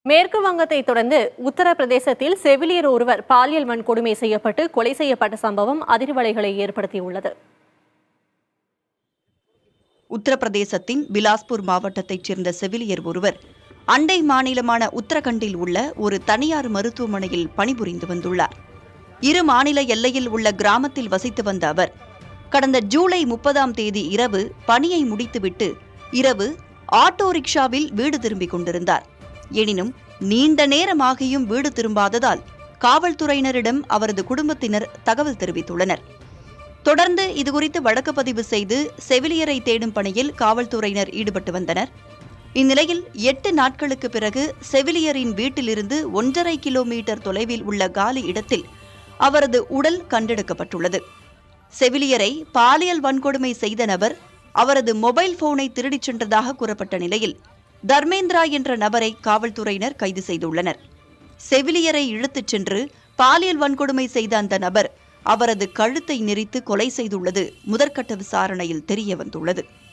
மேற்கு வங்கத்தை தொடர்ந்து உத்தரப்பிரதேசத்தில் செவிலியர் ஒருவர் பாலியல் வன்கொடுமை செய்யப்பட்டு கொலை செய்யப்பட்ட சம்பவம் அதிர்வலைகளை ஏற்படுத்தியுள்ளது உத்தரப்பிரதேசத்தின் பிலாஸ்பூர் மாவட்டத்தைச் சேர்ந்த செவிலியர் ஒருவர் அண்டை மாநிலமான உத்தரகண்டில் உள்ள ஒரு தனியார் மருத்துவமனையில் பணிபுரிந்து வந்துள்ளார் இரு மாநில எல்லையில் உள்ள கிராமத்தில் வசித்து வந்த அவர் கடந்த ஜூலை முப்பதாம் தேதி இரவு பணியை முடித்துவிட்டு இரவு ஆட்டோ ரிக்ஷாவில் வீடு திரும்பிக் கொண்டிருந்தார் எனினும் நீண்ட நேரமாகியும் வீடு திரும்பாததால் காவல்துறையினரிடம் அவரது குடும்பத்தினர் தகவல் தெரிவித்துள்ளனர் தொடர்ந்து இதுகுறித்து வழக்கு பதிவு செய்து செவிலியரை தேடும் பணியில் காவல்துறையினர் ஈடுபட்டு வந்தனர் இந்நிலையில் எட்டு நாட்களுக்கு பிறகு செவிலியரின் வீட்டிலிருந்து ஒன்றரை கிலோமீட்டர் தொலைவில் உள்ள காலி இடத்தில் அவரது உடல் கண்டெடுக்கப்பட்டுள்ளது செவிலியரை பாலியல் வன்கொடுமை செய்த நபர் அவரது மொபைல் போனை திருடிச் சென்றதாக கூறப்பட்ட நிலையில் தர்மேந்திரா என்ற நபரை காவல்துறையினர் கைது செய்துள்ளனர் செவிலியரை இழுத்துச் சென்று பாலியல் வன்கொடுமை செய்த அந்த நபர் அவரது கழுத்தை நெரித்து கொலை செய்துள்ளது முதற்கட்ட விசாரணையில் தெரிய வந்துள்ளது